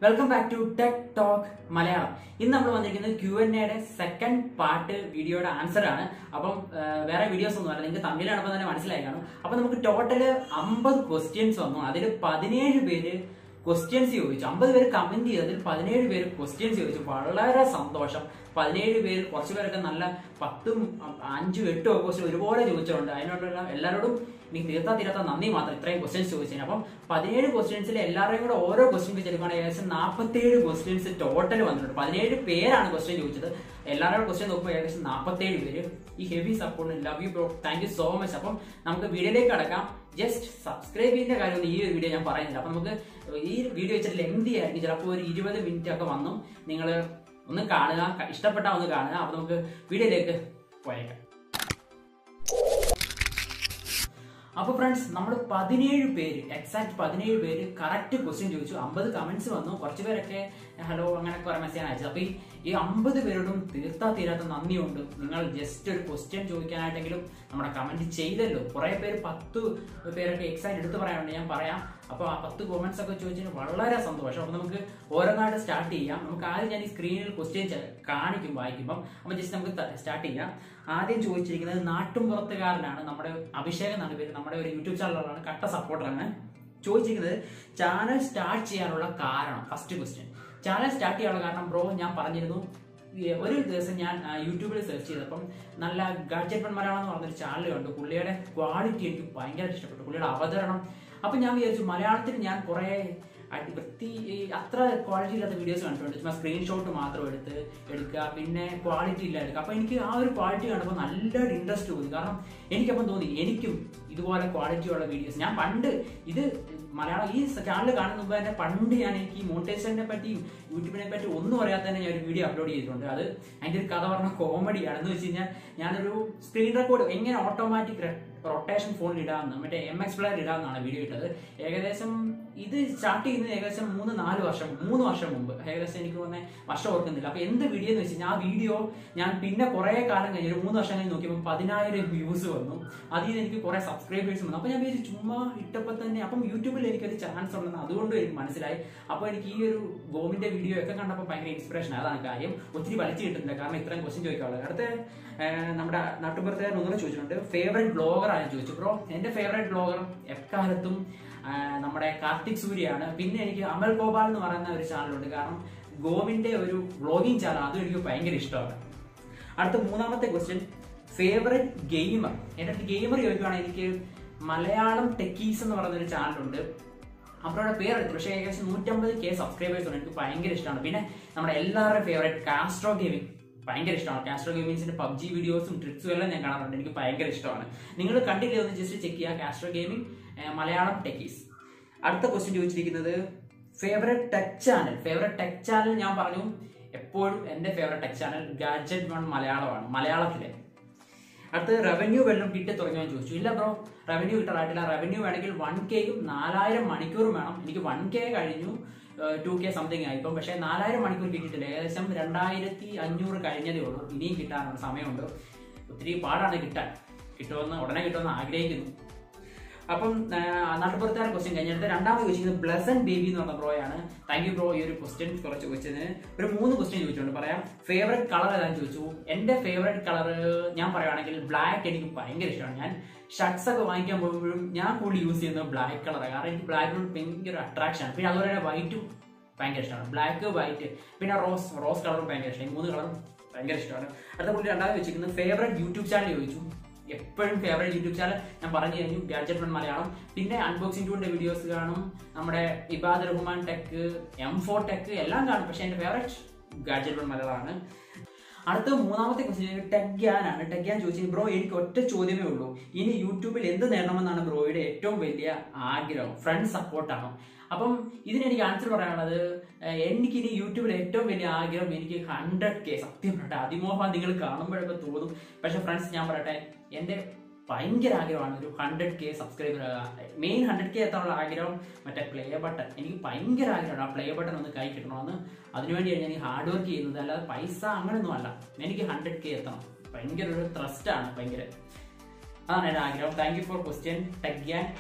Welcome back to tech talk Malayalam ഇന്ന് നമ്മൾ വന്നിരിക്കുന്നത് ക്യു എൻ എയുടെ സെക്കൻഡ് പാർട്ട് വീഡിയോയുടെ ആൻസർ ആണ് അപ്പം ആ, വേറെ വീഡിയോസ് ഒന്നും അല്ല നിങ്ങൾക്ക് തമ്മിൽ കാണുമ്പോൾ തന്നെ മനസ്സിലായി കാണും അപ്പൊ നമുക്ക് ടോട്ടല് അമ്പത് ക്വസ്റ്റ്യൻസ് വന്നു അതിൽ പതിനേഴ് പേര് ക്വസ്റ്റ്യൻസ് ചോദിച്ചു അമ്പത് പേര് കമന്റ് ചെയ്തു അതിൽ പതിനേഴ് പേര് ക്വസ്റ്റ്യൻസ് ചോദിച്ചു വളരെ സന്തോഷം പതിനേഴ് പേര് കുറച്ച് പേരൊക്കെ നല്ല പത്തും അ- അഞ്ചും എട്ടും ഒക്കെ ക്വസ്റ്റ്യൻ ഒരുപോലെ ചോദിച്ചിട്ടുണ്ട് അതിനോടുള്ള എല്ലാവരോടും എനിക്ക് തീർത്താ തീരാത്ത നന്ദി മാത്രം ഇത്രയും ക്വസ്റ്റ്യൻസ് ചോദിച്ചതിന് അപ്പം പതിനേഴ് ക്വസ്റ്റ്യൻസിൽ എല്ലാവരെയും കൂടെ ഓരോ ക്വസ്റ്റ്യൻ വെച്ചെടുക്കുകയാണെങ്കിൽ ഏകദേശം നാൽപ്പത്തേഴ് ക്വസ്റ്റ്യൻസ് ടോട്ടൽ വന്നിട്ടുണ്ട് പതിനേഴ് പേരാണ് ക്വസ്റ്റ്യൻ ചോദിച്ചത് എല്ലാവരുടെ ക്വസ്റ്റ്യൻ നോക്കുമ്പോൾ ഏകദേശം നാൽപ്പത്തേഴ് പേര് ഈ heavy support love you bro thank you so much അപ്പം നമുക്ക് വീഡിയോയിലേക്ക് കടക്കാം ജസ്റ്റ് സബ്സ്ക്രൈബ് ചെയ്യുന്ന കാര്യമൊന്നും ഈ ഒരു വീഡിയോ ഞാൻ പറയുന്നില്ല അപ്പൊ നമുക്ക് ഈ വീഡിയോ വെച്ചിട്ട് ലെങ്തി ആയിരിക്കും ചിലപ്പോൾ ഒരു ഇരുപത് മിനിറ്റ് ഒക്കെ വന്നും നിങ്ങൾ ഒന്ന് കാണുക ക- ഇഷ്ടപ്പെട്ടാൽ ഒന്ന് കാണുക അപ്പൊ നമുക്ക് വീഡിയോയിലേക്ക് പോയേക്കാം അപ്പൊ ഫ്രണ്ട്സ് നമ്മൾ പതിനേഴ് പേര് എക്സാക്ട് പതിനേഴ് പേര് കറക്റ്റ് ക്വസ്റ്റ്യൻ ചോദിച്ചു അമ്പത് കമന്റ്സ് വന്നു കുറച്ച് പേരൊക്കെ ഹലോ അങ്ങനെ കുറെ മെസ്സേജ് അയച്ചത് അപ്പൊ ഈ- ഈ അമ്പത് പേരോടും തീർത്താ തീരാത്ത നന്ദിയുണ്ട് നിങ്ങൾ ജസ്റ്റ് ഒരു ക്വസ്റ്റ്യൻ ചോദിക്കാനായിട്ടെങ്കിലും നമ്മുടെ കമന്റ് ചെയ്തല്ലോ കുറെ പേര് പത്ത് പേരൊക്കെ എക്സാക്ട് എടുത്ത് പറയാനുണ്ട് ഞാൻ പറയാം അപ്പൊ ആ പത്ത് കോമന്റ്സ് ഒക്കെ ചോദിച്ചതിന് വളരെ സന്തോഷം അപ്പൊ നമുക്ക് ഓരോന്നായിട്ട് സ്റ്റാർട്ട് ചെയ്യാം നമുക്ക് ആദ്യം ഞാൻ ഈ സ്ക്രീനിൽ ക്വസ്റ്റ്യൻ കാണിക്കും വായിക്കുമ്പം അപ്പൊ ജസ്റ്റ് നമുക്ക് സ്റ്റാർട്ട് ചെയ്യാം ആദ്യം ചോദിച്ചിരിക്കുന്നത് നാട്ടുംപുറത്തുകാരനാണ് നമ്മുടെ അഭിഷേക് എന്നാണ് പേര് നമ്മുടെ ഒരു യൂട്യൂബ് ചാനലാണ് കട്ട സപ്പോർട്ടറാണ് ചോദിച്ചിരിക്കുന്നത് ചാനൽ സ്റ്റാർട്ട് ചെയ്യാനുള്ള കാരണം ഫസ്റ്റ് ക്വസ്റ്റ്യൻ ചാനൽ സ്റ്റാർട്ട് ചെയ്യാനുള്ള കാരണം ബ്രോ ഞാൻ പറഞ്ഞിരുന്നു ഈ ഒരു ദിവസം ഞാൻ ആ, യൂട്യൂബിൽ സെർച്ച് ചെയ്തപ്പം നല്ല ഗാഡ്ജറ്റ് മലയാളം എന്ന് പറഞ്ഞൊരു ചാനൽ കണ്ടു പുള്ളിയുടെ ക്വാളിറ്റി എനിക്ക് ഭയങ്കര ഇഷ്ടപ്പെട്ടു പുള്ളിയുടെ അവതരണം അപ്പൊ ഞാൻ വിചാരിച്ചു മലയാളത്തിൽ ഞാൻ കുറെ അടി- വൃത്തി ഈ അത്ര ക്വാളിറ്റി ഇല്ലാത്ത വീഡിയോസ് കണ്ടിട്ടുണ്ട് ചുമ്മാ സ്ക്രീൻഷോട്ട് മാത്രം എടുത്ത് എടുക്കുക പിന്നെ ക്വാളിറ്റി ഇല്ല എടുക്കുക അപ്പൊ എനിക്ക് ആ ഒരു ക്വാളിറ്റി കണ്ടപ്പോൾ നല്ലൊരു ഇൻട്രസ്റ്റ് തോന്നി കാരണം എനിക്കപ്പം തോന്നി എനിക്കും ഇതുപോലെ ക്വാളിറ്റി ഉള്ള വീഡിയോസ് ഞാൻ പണ്ട് ഇത് മലയാളം ഈ ചാനൽ കാണുന്ന മുമ്പ് തന്നെ പണ്ട് ഞാൻ എനിക്ക് ഈ മോണിറ്റൈസേഷനെ പറ്റിയും യൂട്യൂബിനെ പറ്റി ഒന്നും അറിയാതെ തന്നെ ഞാൻ ഒരു വീഡിയോ അപ്ലോഡ് ചെയ്തിട്ടുണ്ട് അത് അതിന്റെ ഒരു കഥ പറഞ്ഞ കോമഡിയാണ് എന്ന് വെച്ച് കഴിഞ്ഞാൽ ഞാനൊരു സ്ക്രീൻ റെക്കോർഡ് എങ്ങനെ ഓട്ടോമാറ്റിക് റൊട്ടേഷൻ ഫോണിൽ ഇടാമെന്ന് മറ്റേ എം എക്സ് പ്ലെയർ ഇടാമെന്നാണ് വീഡിയോ ഇട്ടത് ഏകദേശം ഇത് സ്റ്റാർട്ട് ചെയ്യുന്നത് ഏകദേശം മൂന്ന് നാല് വർഷം മൂന്ന് വർഷം മുമ്പ് ഏകദേശം എനിക്ക് തോന്നുന്നത് വർഷം ഓർക്കുന്നില്ല അപ്പൊ എന്ത് വീഡിയോ എന്ന് വെച്ച് കഴിഞ്ഞാൽ ആ വീഡിയോ ഞാൻ പിന്നെ കുറെ കാലം കഴിഞ്ഞ് ഒരു മൂന്ന് വർഷം കഴിഞ്ഞ് നോക്കിയപ്പോൾ പതിനായിരം വ്യൂസ് വന്നു അതിൽ നിന്ന് എനിക്ക് കുറെ സബ്സ്ക്രൈബേഴ്സ് വന്നു അപ്പൊ ഞാൻ വിചാരിച്ചു ചുമ്മാ ഇട്ടപ്പോൾ തന്നെ അപ്പം യൂട്യൂബിൽ എനിക്കൊരു ചാൻസ് ഉണ്ടെന്ന് അതുകൊണ്ടും എനിക്ക് മനസ്സിലായി അപ്പോൾ എനിക്ക് ഈ ഒരു ഗോമിന്റെ വീഡിയോ ഒക്കെ കണ്ടപ്പോൾ ഭയങ്കര ഇൻസ്പിറേഷൻ അതാണ് കാര്യം ഒത്തിരി വലിച്ചു കിട്ടുന്നില്ല കാരണം ഇത്രയും ക്വസ്റ്റ്യൻ ചോദിക്കാനുള്ളത് അടുത്ത ആ, നമ്മുടെ നാട്ടുപുറത്തുകാരൻ ഒന്നുകൂടെ ചോദിച്ചിട്ടുണ്ട് ഫേവറേറ്റ് ബ്ലോഗർ ആണ് ചോദിച്ചു ബ്രോ എന്റെ ഫേവറേറ്റ് ബ്ലോഗർ എക്കാലത്തും ആ, നമ്മുടെ കാർത്തിക് സൂര്യയാണ് പിന്നെ എനിക്ക് അമൽ ഗോപാൽ എന്ന് പറയുന്ന ഒരു ചാനലുണ്ട് കാരണം ഗോവിന്റെ ഒരു വ്ളോഗിങ് ചാനൽ അതും എനിക്ക് ഭയങ്കര ഇഷ്ടമാണ് അടുത്ത മൂന്നാമത്തെ ക്വസ്റ്റ്യൻ ഫേവറേറ്റ് ഗെയിമർ എൻ്റെ അടുത്ത് ഗെയിമർ ചോദിക്കുവാണെങ്കിൽ എനിക്ക് മലയാളം ടെക്കീസ് എന്ന് പറയുന്ന ഒരു ചാനലുണ്ട് അവരുടെ പേരെടുത്തു പക്ഷേ ഏകദേശം നൂറ്റമ്പത് കെ സബ്സ്ക്രൈബേഴ്സ് ഉണ്ട് എനിക്ക് ഭയങ്കര ഇഷ്ടമാണ് പിന്നെ നമ്മുടെ എല്ലാവരുടെയും ഫേവറേറ്റ് കാസ്ട്രോ ഗെയിമിംഗ് ഭയങ്കര ഇഷ്ടമാണ് കാസ്ട്രോ ഗെയിമിങ്സിന്റെ പബ്ജി വീഡിയോസും ട്രിക്സും എല്ലാം ഞാൻ കാണാറുണ്ട് എനിക്ക് ഭയങ്കര ഇഷ്ടമാണ് നിങ്ങൾ കണ്ടില്ലേ ഒന്ന് ജസ്റ്റ് ചെക്ക് ചെയ്യുക കാസ്ട്രോ ഗെയിമിംഗ് മലയാളം ടെക്കീസ് അടുത്ത ക്വസ്റ്റ്യൻ ചോദിച്ചിരിക്കുന്നത് favourite tech channel favourite tech channel ഞാൻ പറഞ്ഞു എപ്പോഴും എന്റെ favourite tech channel gadget one മലയാളമാണ് മലയാളത്തിലെ അടുത്ത് റവന്യൂ വെള്ളം കിട്ടി തുടങ്ങിയോ എന്ന് ചോദിച്ചു ഇല്ല ബ്രോ റവന്യൂ കിട്ടാറായിട്ടില്ല റവന്യൂ വേണമെങ്കിൽ വൺ കെയും നാലായിരം മണിക്കൂറും വേണം എനിക്ക് വൺ കെ കഴിഞ്ഞു ടു കെ സംതിങ് ആയി ഇപ്പം പക്ഷേ നാലായിരം മണിക്കൂർ കിട്ടിയിട്ടില്ല ഏകദേശം രണ്ടായിരത്തി അഞ്ഞൂറ് കഴിഞ്ഞതേ ഉള്ളൂ ഇനിയും കിട്ടാനുള്ള സമയമുണ്ട് ഒത്തിരി പാടാണ് കിട്ടാൻ കിട്ടുമെന്ന് ഉടനെ കിട്ടുമെന്ന് ആഗ്രഹിക്കുന്നു അപ്പം നാട്ടുപുറത്തുകാരൻ ക്വസ്റ്റ്യൻ കഴിഞ്ഞിട്ട് രണ്ടാമത് ചോദിക്കുന്നത് ബ്ലസൻ ബേബി എന്ന് പറഞ്ഞ ബ്രോയാണ് താങ്ക് യു ബ്രോ ഈ ഒരു ക്വസ്റ്റ്യൻ കുറച്ച് ചോദിച്ചതിന് ഒരു മൂന്ന് ക്വസ്റ്റ്യൻ ചോദിച്ചിട്ടുണ്ട് പറയാം ഫേവറേറ്റ് കളർ ഏതാണെന്ന് ചോദിച്ചു എന്റെ ഫേവറേറ്റ് കളർ ഞാൻ പറയുകയാണെങ്കിൽ ബ്ലാക്ക് എനിക്ക് ഭയങ്കര ഇഷ്ടമാണ് ഞാൻ ഷർട്ട്സ് ഒക്കെ വാങ്ങിക്കാൻ പോകുമ്പോഴും ഞാൻ കൂടുതൽ യൂസ് ചെയ്യുന്നത് ബ്ലാക്ക് കളറാണ് കാരണം എനിക്ക് ബ്ലാക്കിനോട് ഭയങ്കര അട്രാക്ഷൻ പിന്നെ അതുപോലെ തന്നെ വൈറ്റും ഭയങ്കര ഇഷ്ടമാണ് ബ്ലാക്ക് വൈറ്റ് പിന്നെ റോസ് റോസ് കളറും ഭയങ്കര ഇഷ്ടമാണ് ഈ മൂന്ന് കളറും ഭയങ്കര ഇഷ്ടമാണ് അടുത്ത പുള്ളി രണ്ടാമത് വെച്ചിരിക്കുന്നത് ഫേവറേറ്റ് യൂട്യൂബ് ചാനൽ ചോദിച്ചു എപ്പോഴും ഫേവറേറ്റ് യൂട്യൂബ് ചാനൽ ഞാൻ പറഞ്ഞു കഴിഞ്ഞു ഗാഡ്ജറ്റ് വൺ മലയാളം പിന്നെ അൺബോക്സിംഗ് ടൂറിന്റെ വീഡിയോസ് കാണും നമ്മുടെ Ibad Rahman tech M four tech എല്ലാം കാണും പക്ഷെ എന്റെ ഫേവറേറ്റ് ഗാഡ്ജറ്റ് വൺ മലയാളമാണ് അടുത്ത മൂന്നാമത്തെ ക്വസ്റ്റ്യൻ ടെഗ്യാനാണ് ടെഗ്യാൻ ചോദിച്ചത് ബ്രോ എനിക്ക് ഒറ്റ ചോദ്യമേ ഉള്ളൂ ഇനി യൂട്യൂബിൽ എന്ത് നേടണമെന്നാണ് ബ്രോയുടെ ഏറ്റവും വലിയ ആഗ്രഹം ഫ്രണ്ട് സപ്പോർട്ടാണോ അപ്പം ഇതിന് എനിക്ക് ആൻസർ പറയാനുള്ളത് ഏഹ്, എനിക്കിനി യൂട്യൂബിൽ ഏറ്റവും വലിയ ആഗ്രഹം എനിക്ക് ഹൺഡ്രഡ് കെ സത്യം പറയട്ടെ അതിമോഹം നിങ്ങൾ കാണുമ്പോഴൊക്കെ തോന്നും പക്ഷെ ഫ്രണ്ട്സ് ഞാൻ പറയട്ടെ എൻ്റെ ഭയങ്കര ആഗ്രഹമാണ് ഒരു hundred K subscriber main hundred K എത്താനുള്ള ആഗ്രഹം മറ്റേ പ്ലേ ബട്ടൺ എനിക്ക് ഭയങ്കര ആഗ്രഹമാണ് ആ പ്ലേ ബട്ടൺ ഒന്ന് കൈ കിട്ടണമെന്ന് അതിനുവേണ്ടിയാണ് ഞാൻ ഹാർഡ് വർക്ക് ചെയ്യുന്നത് അല്ലാതെ പൈസ അങ്ങനെയൊന്നും അല്ല എനിക്ക് ഹൺഡ്രഡ് കെ എത്തണം ഭയങ്കര ഒരു ത്രസ്റ്റ് ആണ് ഭയങ്കര അതാണ് എൻ്റെ ആഗ്രഹം താങ്ക് യു ഫോർ ക്വസ്റ്റ്യൻ ടെഗ്യാൻ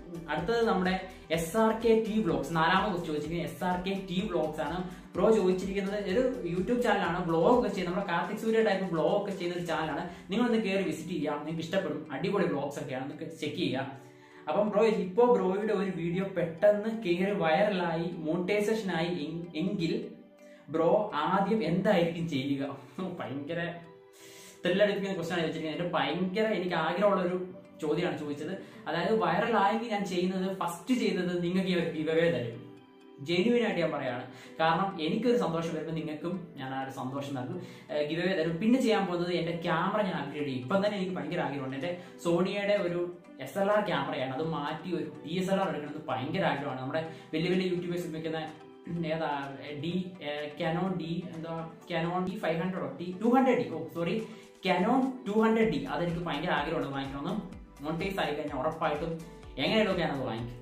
അടുത്തത് നമ്മുടെ S R K T vlogs നാലാമത് ക്വസ്റ്റ് ചോദിച്ചിരിക്കുന്നത് S R K T vlogs ആണ് ബ്രോ ചോദിച്ചിരിക്കുന്നത് ഒരു യൂട്യൂബ് ചാനലാണ് വ്ലോഗ് ഒക്കെ ചെയ്യുന്നത് നമ്മുടെ കാർത്തിക് സൂര്യ ടൈപ്പ് വ്ലോഗ് ഒക്കെ ചെയ്യുന്ന ഒരു ചാനലാണ് നിങ്ങളൊന്ന് കയറി വിസിറ്റ് ചെയ്യാം നിങ്ങൾക്ക് ഇഷ്ടപ്പെടും അടിപൊളി വ്ലോഗ്സ് ഒക്കെയാണ് നിങ്ങൾക്ക് ചെക്ക് ചെയ്യുക അപ്പം ബ്രോ ഇപ്പോൾ ബ്രോയുടെ ഒരു വീഡിയോ പെട്ടെന്ന് കയറി വൈറലായി മോണിറ്റൈസേഷനായി എങ്- എങ്കിൽ ബ്രോ ആദ്യം എന്തായിരിക്കും ചെയ്യുക ഭയങ്കര ത്രില്ലടിപ്പിക്കുന്ന ക്വസ്റ്റൻ ആണ് ചോദിച്ചിരിക്കുന്നത് എൻ്റെ ഭയങ്കര എനിക്ക് ആഗ്രഹമുള്ള ഒരു ചോദ്യമാണ് ചോദിച്ചത് അതായത് വൈറലായെങ്കിൽ ഞാൻ ചെയ്യുന്നത് ഫസ്റ്റ് ചെയ്തത് നിങ്ങൾക്ക് ഈ ഒരു ഗിവവേ തരും ജെന്യൂൻ ആയിട്ട് ഞാൻ പറയാണ് കാരണം എനിക്കൊരു സന്തോഷം വരുമ്പോൾ നിങ്ങൾക്കും ഞാൻ ആ ഒരു സന്തോഷം നൽകും ഗിവവേ തരും പിന്നെ ചെയ്യാൻ പോകുന്നത് എൻ്റെ ക്യാമറ ഞാൻ അപ്ഗ്രേഡ് ചെയ്യും ഇപ്പം തന്നെ എനിക്ക് ഭയങ്കര ആഗ്രഹമുണ്ട് എൻ്റെ സോണിയുടെ ഒരു എസ് എൽ ആർ ക്യാമറയാണ് അത് മാറ്റി ഒരു ഡി എസ് എൽ ആർ എടുക്കുന്നത് ഭയങ്കര ആഗ്രഹമാണ് നമ്മുടെ വലിയ വലിയ യൂട്യൂബേഴ്സ് ഉപയോഗിക്കുന്ന ഏതാ ഡി കാനോൺ ഡി എന്താ കാനോൺ ഡി ഫൈവ് ഹൺഡ്രഡോ D two hundred D oh sorry Canon two hundred D അതെനിക്ക് ഭയങ്കര ആഗ്രഹമുണ്ട് വാങ്ങിക്കണമെന്ന് മോണിറ്റൈസ് ആയി കഴിഞ്ഞാൽ ഉറപ്പായിട്ടും എങ്ങനെയാണോ ഞാനത് വാങ്ങിക്കും